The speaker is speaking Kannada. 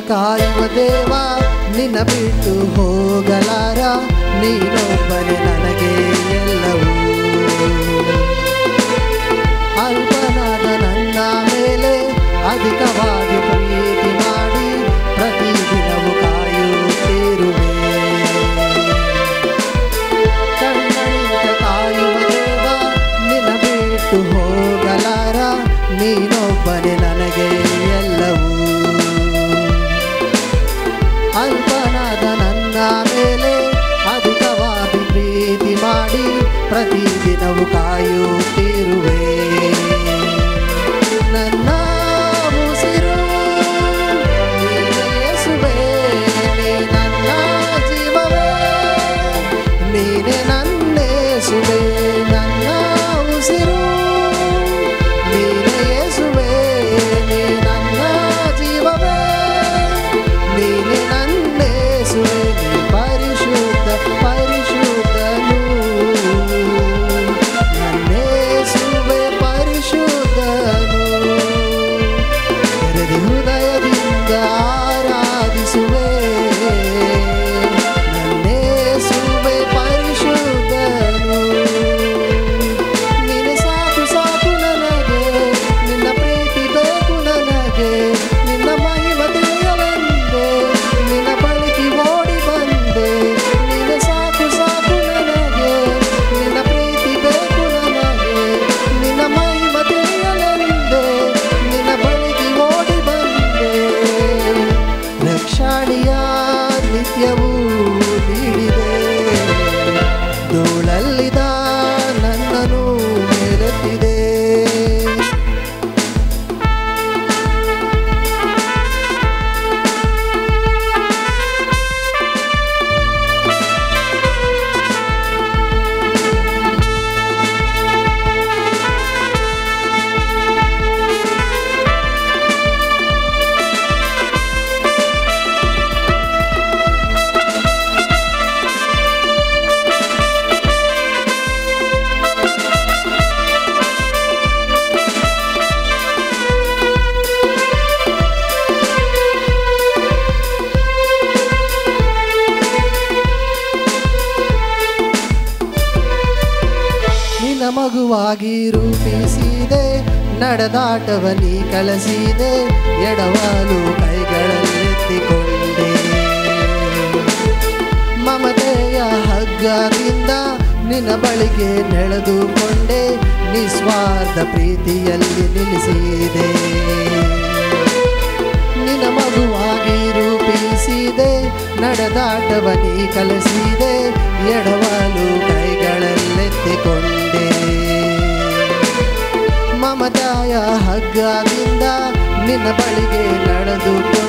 ಕಾಯುವ ದೇವ ನಿನ್ನ ಬಿಟ್ಟು ಹೋಗಲಾರ ನೀನೊಬ್ಬನೇ ನನಗೆ ಎಲ್ಲವೂ ಅಲ್ಪನಾದ ನನ್ನ ಮೇಲೆ ಅಧಿಕವಾಗಿ ಪ್ರೀತಿ ಮಾಡಿ ಪ್ರತಿದಿನವೂ ಕಾಯುತ್ತಿರುವೆ ಕಣ್ಣನಿಂದ ಕಾಯುವ ದೇವ ನಿನ್ನ ಬಿಟ್ಟು ಹೋಗಲಾರ ನೀನೊಬ್ಬನೇ ನನಗೆ ಎಲ್ಲವೂ ಅಲ್ಪನಾದ ನನ್ನ ಮೇಲೆ ಅಧಿಕವಾಗಿ ಪ್ರೀತಿ ಮಾಡಿ ಪ್ರತಿದಿನವೂ ಕಾಯುತ್ತಿರುವೆ ನನ್ನ ಉಸಿರು ನೀನೇ ಯೇಸುವೇ, ನೀ ನನ್ನ ಜೀವವೇ ನೀನೆ ನನ್ನೇಸುವೆ ನನ್ನ ಉಸಿರು ನೀನೆ ಯೇಸುವೆ ನೀ ನನ್ನ ಜೀವವೇ ನೀನೆ ನನ್ನೇಸುವೆ ನೀ ಪರಿಶುದ್ಧ ಪರಿಶುದ್ಧನು ನನ್ನೇಸುವೆ ಪರಿಶುದ್ಧನು ತೆರೆದ ಹೃದಯದಿಂದ ಆರಾಧಿಸುವೆ ನನ್ನೇಸುವೆ ಪರಿಶುದ್ಧನು ನೀನೆ ಸಾಕು ಸಾಕು ನನಗೆ ನಿನ್ನ ಪ್ರೀತಿ ಬೇಕು ನನಗೆ ನಿನ್ನ ಮಹಿಮ ತಿಳಿಯಲೆಂದೆ ನಿನ್ನ ಬಳಿಗೆ ಓಡಿ ಬಂದೆ ನೀನೆ ಸಾಕು ಸಾಕು ನನಗೆ ನಿನ್ನ ಪ್ರೀತಿ ಬೇಕು ನನಗೆ ನಿನ್ನ ಮಹಿಮ ತಿಳಿಯಲೆಂದೆ ನಿನ್ನ ಬಳಿಗೆ ಓಡಿ ಬಂದೆ ರಕ್ಷಾಣಿಯ ನಿತ್ಯವೂ ನೀಡಿದೆ ಧೂಳಲ್ಲಿದ ನನ್ನನ್ನು ಮೇಲೆತ್ತಿದೆ ನಿನ್ನ ಮಗುವಾಗಿ ರೂಪಿಸಿದೆ ನಡೆದಾಟವ ನೀ ಕಳಿಸಿದೆ ಎಡವಾಲು ಕೈಗಳಲ್ಲೆತ್ತಿಕೊಂಡೆ ಮಮತೆಯ ಹಗ್ಗದಿಂದ ನಿನ್ನ ಬಳಿಗೆ ನೆಳೆದುಕೊಂಡೆ ನಿಸ್ವಾರ್ಥ ಪ್ರೀತಿಯಲ್ಲಿ ನಿಲ್ಲಿಸಿದೆ ನಿನ್ನ ಮಗುವಾಗಿ ರೂಪಿಸಿದೆ ನಡೆದಾಟವ ನೀ ಕಲಿಸಿದೆ ಎಡವಲು ಕೈಗಳಲ್ಲೆತ್ತಿಕೊಂಡೆ ಮಮತಾಯ ಹಗ್ಗದಿಂದ ನಿನ್ನ ಬಳಿಗೆ ನಡೆದುಕೊಂಡೆ